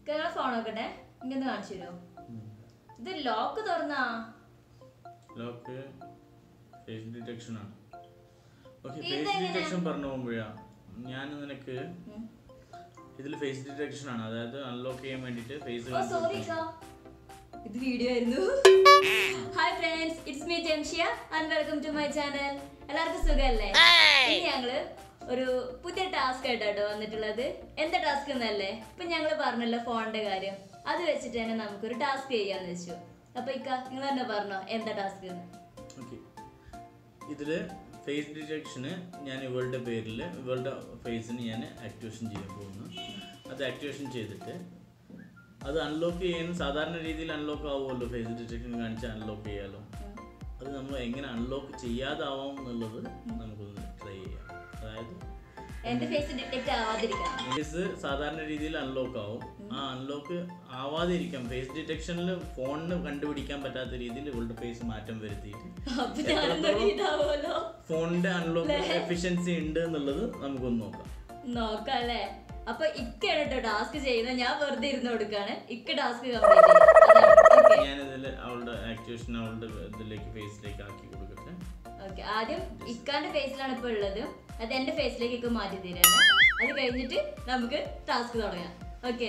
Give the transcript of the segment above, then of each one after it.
നിങ്ങളെ ഫോൺ നോക്കട്ടെ ഇങ്ങനെ കാണിച്ചു തരുമോ ഇത് ലോക്ക് തുറന്നാ ലോക്ക് ഫേസ് ഡിറ്റക്ഷൻ ആണ് ഓക്കെ ഫേസ് ഇതെങ്ങനെ? ഡിറ്റക്ഷൻ പറഞ്ഞു പോകുമ്പോഴാ ഞാൻ നിനക്ക് ഉം. ഇതിൽ ഫേസ് ഡിറ്റക്ഷൻ ആണ് അതായത് അൺലോക്ക് ചെയ്യാൻ വേണ്ടിയിട്ട് ഫേസ് ഓ സോറി ഇത് വീഡിയോ ആയിരുന്നു hi friends it's me Jamshiya and welcome to my channel എല്ലാവർക്കും സുഖമല്ലേ ഇനി ഞങ്ങള് ഒരു പുതിയ ടാസ്ക് ആയിട്ടോ വന്നിട്ടുള്ളത് എന്താ ടാസ്ക് എന്നല്ലേ ഇപ്പൊ ഞങ്ങള് പറഞ്ഞല്ലോ ഫോണിന്റെ കാര്യം അത് വെച്ചിട്ട് തന്നെ നമുക്കൊരു ടാസ്ക് ചെയ്യാന്ന് വെച്ചു അപ്പൊ ഇക്ക നിങ്ങൾ തന്നെ പറഞ്ഞോ എന്താ ടാസ്ക് ഓക്കെ ഇതിൽ ഫേസ് ഡിറ്റക്ഷന് ഞാൻ ഇവളുടെ പേരിൽ ഇവളുടെ ഫേസിന് ഞാൻ ആക്ടിവേഷൻ ചെയ്യാൻ പോകുന്നു അത് ആക്ടിവേഷൻ ചെയ്തിട്ട് അത് അൺലോക്ക് ചെയ്യാൻ സാധാരണ രീതിയിൽ അൺലോക്ക് ആവുമല്ലോ ഫേസ് ഡിറ്റക്ഷൻ കാണിച്ച് അൺലോക്ക് ചെയ്യാലോ അത് നമ്മൾ എങ്ങനെ അൺലോക്ക് ചെയ്യാതാവാം എന്നുള്ളത് നമുക്കൊന്ന് ട്രൈ ചെയ്യാം അതായത് എന്റെ ഫേസ് ഡിറ്റക്ട് ആവാതിരിക്കണം ഫേസ് സാധാരണ രീതിയിൽ അൺലോക്ക് ആവും ആ അൺലോക്ക് ആവാതിരിക്കാം ഫേസ് ഡിറ്റക്ഷനിൽ ഫോണിന് കണ്ടുപിടിക്കാൻ പറ്റാത്ത രീതിയിൽ ഇവളുടെ ഫേസ് മാറ്റം വരുത്തിയിട്ട് അപ്പൊ ഞാനെന്താ ഇതാവുമല്ലോ ഫോണിന്റെ അൺലോക്ക് എഫിഷ്യൻസി ഉണ്ട് എന്നുള്ളത് നമുക്കൊന്ന് നോക്കാം നോക്കാല്ലേ അപ്പൊ ഇക്കാണ് കേട്ടോ ടാസ്ക് ചെയ്യുന്നത് ഞാൻ വെറുതെ ഇരുന്ന് കൊടുക്കാണ് ഇക്ക ടാസ്ക് കംപ്ലീറ്റ് ഞാനിതിൽ അവളുടെ ആക്ടിവേഷൻ അവളുടെ ഇതിലേക്ക് ഫേസിലേക്ക് ആക്കി കൊടുക്കട്ടെ ഓക്കെ ആദ്യം ഇക്കാന്റെ ഫേസിലാണ് ഇപ്പൊ ഉള്ളത് അത് എന്റെ ഫേസിലേക്ക് ഇക്ക മാറ്റി തരാണ് അത് കഴിഞ്ഞിട്ട് നമുക്ക് ടാസ്ക് തുടങ്ങാം ഓക്കെ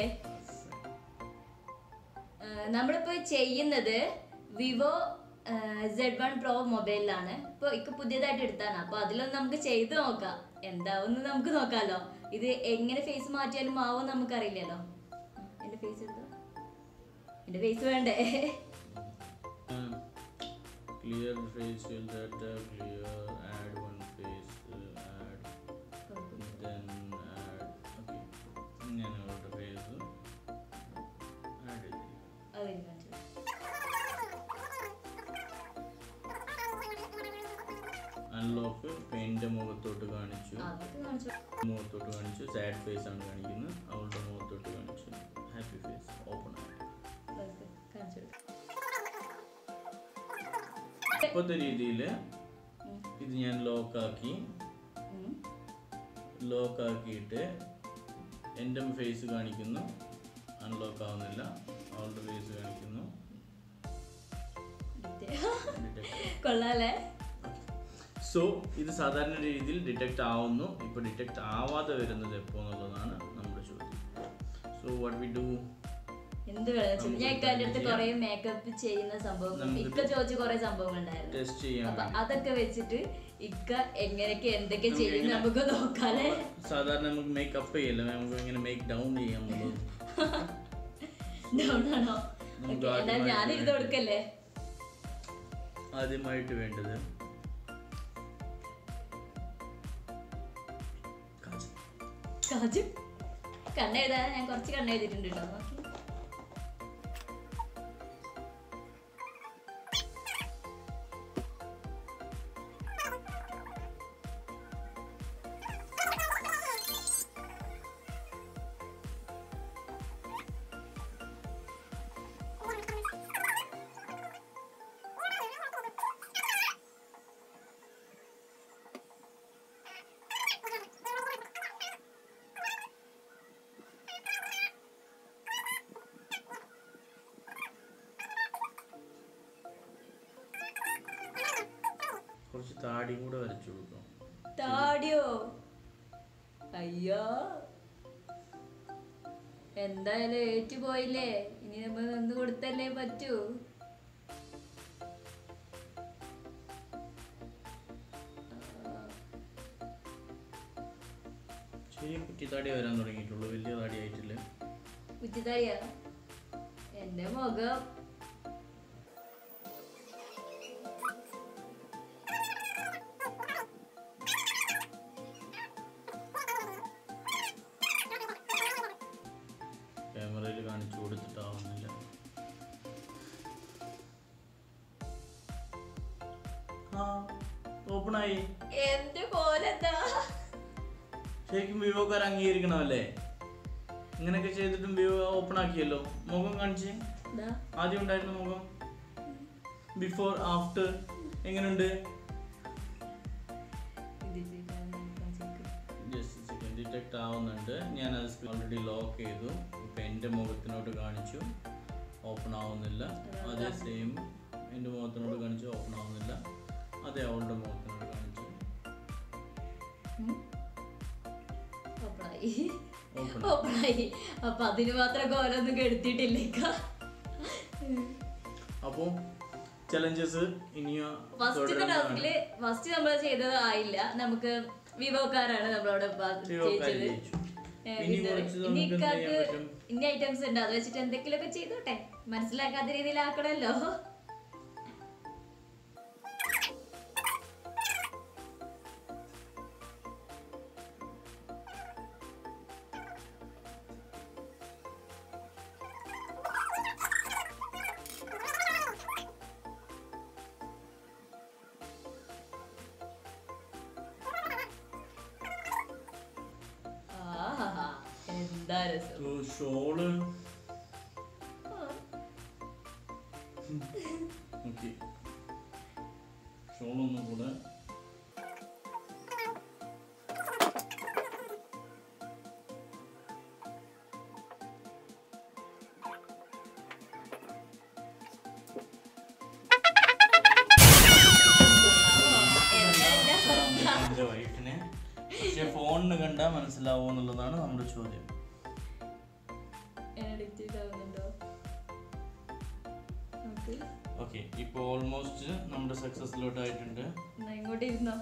നമ്മളിപ്പോ ചെയ്യുന്നത് വിവോ സെഡ് വൺ പ്രോ മൊബൈലിലാണ് ഇപ്പൊ ഇക്ക പുതിയതായിട്ട് എടുത്താണ് അപ്പൊ അതിലൊന്ന് നമുക്ക് ചെയ്ത് നോക്കാം എന്താവുമെന്ന് നമുക്ക് നോക്കാലോ ഇത് എങ്ങനെ ഫേസ് മാറ്റിയാലും ആവും നമുക്കറിയില്ലല്ലോ എന്റെ ഫേസ് എടുത്തോ എന്റെ ഫേസ് വേണ്ടേ clear facial data clear add one face add then add okay ഞാൻ അവളുടെ ഫേസ് ആഡ് ചെയ്തിരിക്കും അത് എനിക്ക് കാണിച്ചു അൺലോക്ക് പെയിൻ്റെ മുഖത്തോട്ട് കാണിച്ചു അതൊക്കെ കാണിച്ചു മുഖത്തോട്ട് കാണിച്ചു സാഡ് ഫേസ് ആണ് കാണിക്കുന്നത് അവളുടെ മുഖത്തോട്ട് കാണിച്ചു ഹാപ്പി ഫേസ് ഓപ്പൺ ആണ് അതൊക്കെ കാണിച്ചു കൊടുക്കാം. ഇപ്പോഴത്തെ രീതിയിൽ ഉം. ഇത് ഞാൻ ലോക്കാക്കി ഉം. ലോക്കാക്കിയിട്ട് എൻ്റെ ഫേസ് കാണിക്കുന്നു അൺലോക്ക് ആവുന്നില്ല അവളുടെ ഫേസ് കാണിക്കുന്നു കൊള്ളാല്ലേ സോ ഇത് സാധാരണ രീതിയിൽ ഡിറ്റക്റ്റ് ആവുന്നു ഇപ്പോൾ ഡിറ്റക്റ്റ് ആവാതെ വരുന്നത് എപ്പോൾ എന്നുള്ളതാണ് നമ്മുടെ ചോദ്യം സോ വാട്ട് വി ഡു എന്ത് വേണം ഞാൻ ഇക്കാന്റെ അടുത്ത് കുറെ മേക്കപ്പ് ചെയ്യുന്ന സംഭവങ്ങൾ നമുക്ക് ഇക്ക ചോദിച്ച കുറെ സംഭവങ്ങൾ ഉണ്ടായിരുന്നു ടെസ്റ്റ് ചെയ്യാൻ അപ്പൊ വേണ്ടി അതൊക്കെ വെച്ചിട്ട് ഇക്ക എങ്ങനെയൊക്കെ എന്തൊക്കെ ചെയ്യും നമുക്ക് നോക്കാല്ലേ സാധാരണ നമുക്ക് മേക്ക് അപ്പ് ചെയ്യല്ല നമുക്ക് ഇങ്ങനെ മേക്ക് ഡൗൺ ചെയ്യാം എന്നുള്ളത് ഡൗൺ ആണോ നമുക്ക് ഓക്കെ എന്നാ ആദ്യമായിട്ട് ഞാൻ ഇരുന്ന് കൊടുക്കല്ലേ ആദ്യമായിട്ട് വേണ്ടത് കാജൽ. കാജു കണ്ണെഴുതാ ഞാൻ കുറച്ച് കണ്ണെഴുതിയിട്ടുണ്ട് കേട്ടോ നോക്കി കുറച്ച് താടി കൂടെ വരച്ചു കൊടുക്കാം താടിയോ അയ്യോ എന്തായാലും ഏറ്റുപോയില്ലേ ഇനി നമ്മൾ നിന്ന് കൊടുത്തല്ലേ പറ്റൂ ചെറിയ കുറ്റി താടി വരാൻ തുടങ്ങിയിട്ടുള്ളൂ വലിയ താടി ആയിട്ടില്ല ഉച്ചിതാടിയാ എന്റെ മുഖം ക്യാമറയിൽ കാണിച്ചു കൊടുത്തിട്ടാവുന്നില്ല ആ ഓപ്പൺ ആയി എന്റെ പോലെന്താ ശരിക്കും വിവോക്കാർ അംഗീകരിക്കണമല്ലേ ഇങ്ങനെയൊക്കെ ചെയ്തിട്ടും വിവോ ഓപ്പൺ ആക്കിയല്ലോ മുഖം കാണിച്ച് ദാ, ആദ്യം ഉണ്ടായിരുന്ന മുഖം ബിഫോർ ആഫ്റ്റർ എങ്ങനെയുണ്ട് ഇത് ചെയ്താ ഞാൻ കാണിച്ചേക്ക്. ജസ്റ്റ് സെക്കൻഡ് ഡിറ്റക്ട് ആവുന്നുണ്ട് ഞാൻ അത് ഓൾറെഡി ലോക്ക് ചെയ്തു ഇപ്പം എൻ്റെ മുഖത്തിനോട്ട് കാണിച്ചു ഓപ്പൺ ആവുന്നില്ല അതേ സെയിം എൻ്റെ മുഖത്തിനോട് കാണിച്ചു ഓപ്പൺ ആവുന്നില്ല അതേ അവളുടെ മുഖത്തിനോട് കാണിച്ചു ഓപ്പണായി ഓപ്പൺ ഓപ്പണായി അപ്പൊ അതിന് മാത്രം കോലൊന്നും കെടുത്തിട്ടില്ലേക്ക അപ്പോൾ ചലഞ്ചസ് ഇനിയും ഫസ്റ്റ് തുടരുന്നതാണ്. ടാസ്കില് ഫസ്റ്റ് നമ്മൾ ചെയ്തത് ആയില്ല നമുക്ക് വിവോക്കാരാണ് നമ്മളവിടെ ബ- വിവോക്കാര് ജയിച്ചത് ജയിച്ചു. ഏ, ഇനി winner. കുറച്ച് ഇനി നമുക്ക് എന്ത് ഇക്കാക്ക് ചെയ്യാൻ പറ്റും? ഇനി ഐറ്റംസ് ഉണ്ട് അത് വെച്ചിട്ട് എന്തെങ്കിലുമൊക്കെ ചെയ്തോട്ടെ മനസ്സിലാക്കാത്ത രീതിയിലാക്കണല്ലോ ആഹാ, എന്താ രസം So, ഷോള് ഓക്കെ ഷോളൊന്നും കൂടെ എൻ്റെ വൈഫിനെ പക്ഷെ ഫോണിന് കണ്ടാൽ മനസ്സിലാവോ എന്നുള്ളതാണ് നമ്മുടെ ചോദ്യം ഡിക്റ്റേറ്റ് ആവുന്നുണ്ടോ നോക്ക്. ഓക്കെ ഇപ്പോൾ ഓൾമോസ്റ്റ് നമ്മുടെ സക്സസ്സിലോട്ട് ആയിട്ടുണ്ട് എന്നാ ഇങ്ങോട്ട് ഇരുന്നോ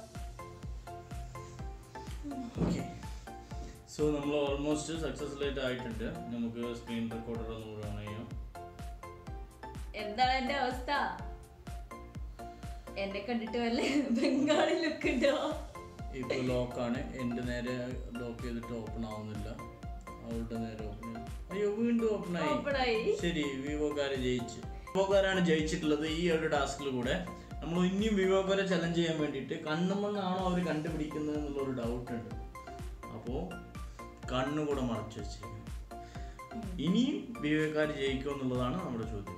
ഓക്കെ സോ നമ്മൾ ഓൾമോസ്റ്റ് സക്സസ്ഫുള്ളായിട്ട് ആയിട്ടുണ്ട് നമുക്ക് സ്ക്രീൻ റെക്കോർഡർ ഒന്ന് കൂടെ ഓൺ ചെയ്യാം എന്താണ് എന്റെ അവസ്ഥ എന്നെ കണ്ടിട്ട് വല്ല ബംഗാളി ലുക്ക് ഉണ്ടോ ഇപ്പോൾ ലോക്കാണ് എൻ്റെ നേരെ ലോക്ക് ചെയ്തിട്ട് ഓപ്പൺ ആവുന്നില്ല അവളുടെ നേരെ ഓപ്പൺ അയ്യോ വീണ്ടും ഓപ്പൺ ആയി ഓപ്പണായി ശരി വിവോക്കാരെ ജയിച്ച് വിവോക്കാരാണ് ജയിച്ചിട്ടുള്ളത് ഈ ഒരു ടാസ്കിൽ കൂടെ നമ്മൾ ഇനിയും വിവോക്കാരെ ചലഞ്ച് ചെയ്യാൻ വേണ്ടിയിട്ട് കണ്ണുമെന്നാണോ അവർ കണ്ടുപിടിക്കുന്നത് എന്നുള്ളൊരു ഡൗട്ട് ഉണ്ട് അപ്പോൾ കണ്ണു കൂടെ മറച്ചു വെച്ചേക്കും ഇനിയും വിവേകാർ ജയിക്കും എന്നുള്ളതാണ് നമ്മുടെ ചോദ്യം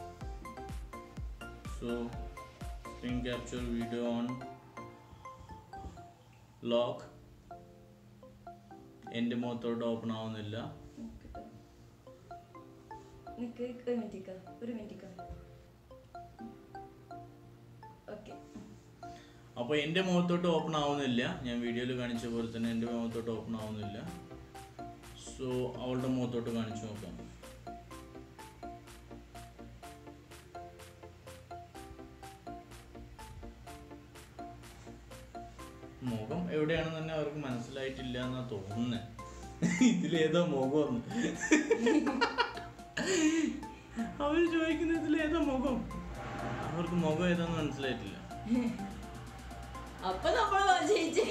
so screen capture video on lock എൻ്റെ മുഖത്തോട്ട് ഓപ്പൺ ആവുന്നില്ല നിക്ക് ഒരു മിനിറ്റ് ഒരു മിനിറ്റ് ഓക്കെ അപ്പോൾ എൻ്റെ മുഖത്തോട്ട് ഓപ്പൺ ആവുന്നില്ല ഞാൻ വീഡിയോയിൽ കാണിച്ച പോലെ തന്നെ എൻ്റെ മുഖത്തോട്ട് ഓപ്പൺ ആവുന്നില്ല സോ അവളുടെ മുഖത്തോട്ട് കാണിച്ചു നോക്കാം മുഖം എവിടെയാണെന്ന് തന്നെ അവർക്ക് മനസ്സിലായിട്ടില്ല എന്നാ തോന്നുന്നത് ഇതിലേതോ മുഖം അവർ ചോദിക്കുന്ന ഇതിലേതോ മുഖം അവർക്ക് മുഖം ഏതാന്ന് മനസ്സിലായിട്ടില്ല അപ്പൊ നമ്മൾ ജയിച്ചേ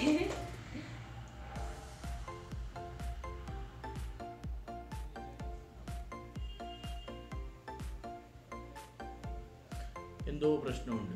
എന്തോ പ്രശ്നമുണ്ട്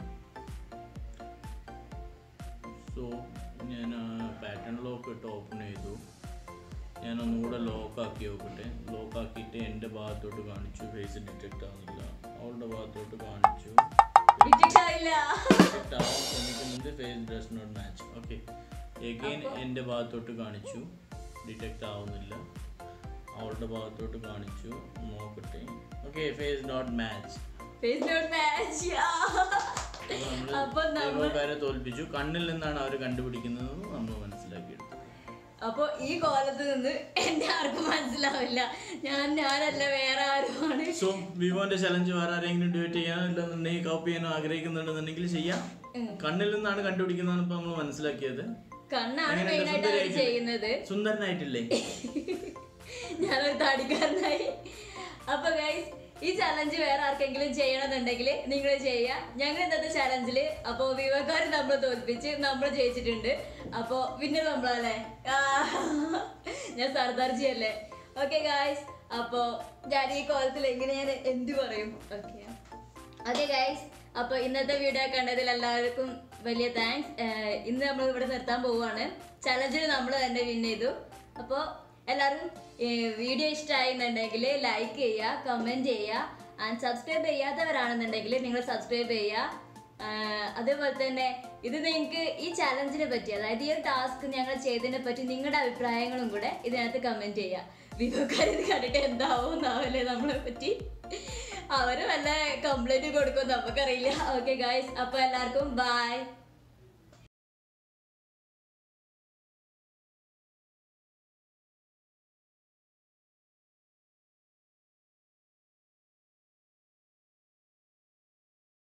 സോ ഞാൻ പാറ്റേൺ ലോക്ക് ഇട്ട് ഓപ്പൺ ചെയ്തു ഞാൻ ഒന്നുകൂടെ ലോക്ക് ആക്കി നോക്കട്ടെ ലോക്ക് ആക്കിയിട്ട് എൻ്റെ ഭാഗത്തോട്ട് കാണിച്ചു ഫേസ് ഡിറ്റക്റ്റ് ആവുന്നില്ല അവളുടെ ഭാഗത്തോട്ട് കാണിച്ചു ഡിറ്റക്ട് ആയില്ല ഡിറ്റക്റ്റ് ആവാൻ ശ്രമിക്കുന്നുണ്ട് face does not match okay again എൻ്റെ ഭാഗത്തോട്ട് കാണിച്ചു ഡിറ്റക്റ്റ് ആവുന്നില്ല അവളുടെ ഭാഗത്തോട്ട് കാണിച്ചു നോക്കട്ടെ okay face not match face not match അപ്പൊ നമ്മൾ വിവോക്കാരെ തോൽപ്പിച്ചു കണ്ണിൽ നിന്നാണ് അവർ കണ്ടുപിടിക്കുന്നത് നമ്മൾ മനസ്സിലാക്കിയെടുത്തു അപ്പൊ ഈ കോലത്ത് നിന്ന് എന്റെ ആർക്കും മനസ്സിലാവില്ല ഞാൻ ഞാനല്ല വേറെ ആരുമാണ് സോ വിവോന്റെ ചലഞ്ച് വേറെ ആരെങ്കിലും ഡിബേറ്റ് ചെയ്യാനോ ഇല്ലെന്നുണ്ടെങ്കിൽ കോപ്പി ചെയ്യാനോ ആഗ്രഹിക്കുന്നുണ്ടെന്നുണ്ടെങ്കിൽ ചെയ്യാം കണ്ണിൽ നിന്നാണ് കണ്ടുപിടിക്കുന്നതാണ് ഇപ്പൊ നമ്മൾ മനസ്സിലാക്കിയത് കണ്ണാണ് എങ്ങനെ മെയിൻ ആയിട്ട് അവർ സുന്ദരിയായിട്ട്? ചെയ്യുന്നത് സുന്ദരനായിട്ടില്ലേ ഞാനൊരു തടിക്കാരനായി അപ്പൊ ഗൈസ് ഈ ചലഞ്ച് വേറെ ആർക്കെങ്കിലും ചെയ്യണമെന്നുണ്ടെങ്കിൽ നിങ്ങൾ ചെയ്യുക ഞങ്ങൾ ഇന്നത്തെ ചലഞ്ചിൽ അപ്പോൾ വിവക്കാർ നമ്മൾ തോൽപ്പിച്ച് നമ്മൾ ജയിച്ചിട്ടുണ്ട് അപ്പോൾ വിന്നർ നമ്മളല്ലേ ആ, ഞാൻ സർദാർജി അല്ലേ ഓക്കെ ഗൈസ് അപ്പോൾ ഞാൻ ഈ കോലത്തിൽ എങ്ങനെ ഞാൻ എന്ത് പറയും ഓക്കെ ഓക്കെ ഗൈസ് അപ്പോൾ ഇന്നത്തെ വീഡിയോ കണ്ടതിൽ എല്ലാവർക്കും വലിയ താങ്ക്സ് ഇന്ന് നമ്മൾ ഇവിടെ നിർത്താൻ പോവുകയാണ് ചലഞ്ചിൽ നമ്മൾ തന്നെ വിൻ ചെയ്തു അപ്പോൾ എല്ലാവരും വീഡിയോ ഇഷ്ടമായിരുന്നുണ്ടെങ്കിൽ ലൈക്ക് ചെയ്യുക കമൻറ്റ് ചെയ്യുക ആൻഡ് സബ്സ്ക്രൈബ് ചെയ്യാത്തവരാണെന്നുണ്ടെങ്കിൽ നിങ്ങൾ സബ്സ്ക്രൈബ് ചെയ്യുക ആഹ് അതേപോലെ തന്നെ ഇത് നിങ്ങൾക്ക് ഈ ചാലഞ്ചിനെ പറ്റി അതായത് ഈ ഒരു ടാസ്ക് ഞങ്ങൾ ചെയ്തതിനെ പറ്റി നിങ്ങളുടെ അഭിപ്രായങ്ങളും കൂടെ ഇതിനകത്ത് കമന്റ് ചെയ്യുക വിവോക്കാർ ഇത് കണ്ടിട്ട് എന്താവും എന്നാവല്ലേ നമ്മളെ പറ്റി അവര് വല്ല കംപ്ലൈന്റ് കൊടുക്കും നമുക്കറിയില്ല ഓക്കെ ഗായ്സ് അപ്പൊ എല്ലാവർക്കും ബൈ